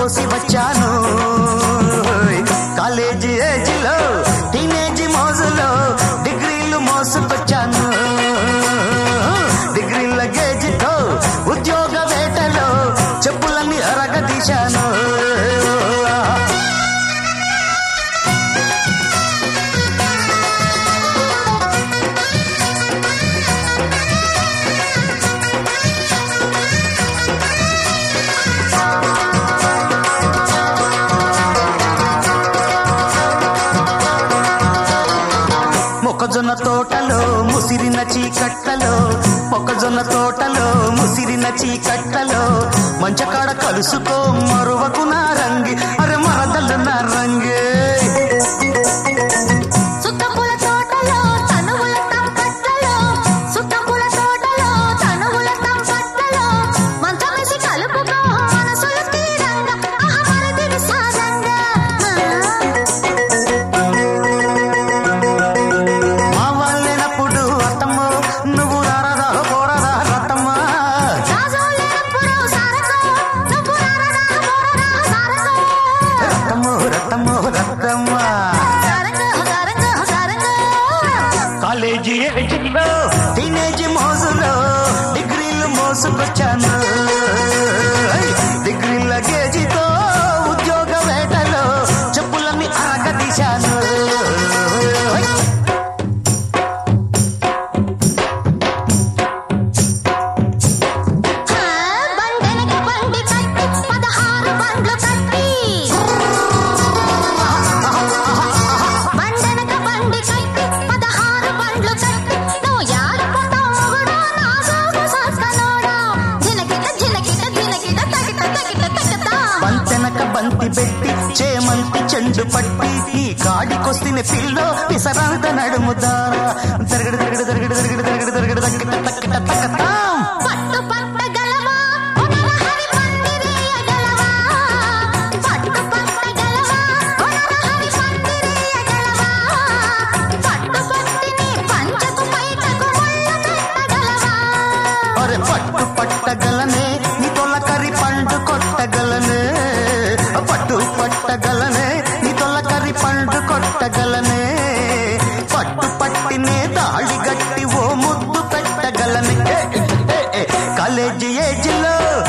తోసి వచ్చాను కాలేజీ ఏజ్లో టీనేజ్ మోజులో డిగ్రీలు మోసుకొచ్చాను డిగ్రీల గేజ్తో ఉద్యోగ వేటలో చెప్పులన్నీ అరగదీశాను మొక్కజొన్న తోటలో ముసిరిన చీకట్లలో మొక్కజొన్న తోటలో ముసిరిన చీకట్లలో మంచకాడ కలుసుకో మరువకు నా రంగి అరే మరదలు నా రంగే సుత్తపుల తోటలో తనువుల తంపట్లలో సుత్తపుల తోటలో తనువుల తంపట్లలో మంచమేసి కలుపుకో మనసులు తీరంగా అహమరదిని సాగంగా మా వాళ్ళేనప్పుడు అత్తమ్మ నువ్వు రారదా పోరదా రత్తమ్మ రాజోలేనప్పుడు సారకో నువ్వు రారదా పోరదా సారకో రత్తమ్మ రత్తమ్మ రత్తమ్మ సారంగ సారంగ సారంగ కాలేజీ ఏజ్లో టీనేజ్ మోజులో డిగ్రీలు మోసుకొచ్చాను డిగ్రీల గేజితో ఉద్యోగ వేటలో చెప్పులన్నీ అరగదీశాను బండెనక బండి కట్టి పదహారు బండ్లు కట్టి బండెనక బండి కట్టి పదహారు బండ్లు కట్టి నువ్వు యాడపోతావు మొగుడా నా సోగు సస్తనోడా జినకిట జినకిట జినకిట తకిట తకిట తకిట బంతెనక బంతి పెట్టి చేమంతి చెండు పట్టి ఈ కాడికొస్తిన పిల్లో పిసరాంత నడుముదారా తిరగడు తిరగడు తిరగడు తిరగడు తిరగడు తిరగడు తక్కిట తక్కిట తక్కతాం పట్టు పట్టగలవా పునరహరి పందిరేయగలవా పట్టు పట్టగలవా పునరహరి పందిరేయగలవా పట్టు పట్టిని పంచకు పైటకు ముళ్ళ పెట్టగలవా అరే పట్టు పట్టగలనే నీ తొలకరి పండు కొట్టగలనే పట్టు పట్టగలనే నీ తొలకరి పండు కొట్టగలనే పట్టు పట్టినే దాడి గట్టి ఓ ముద్దు పెట్టగలనే ఏ, ఏ, ఏ, కాలేజీ ఏజ్లో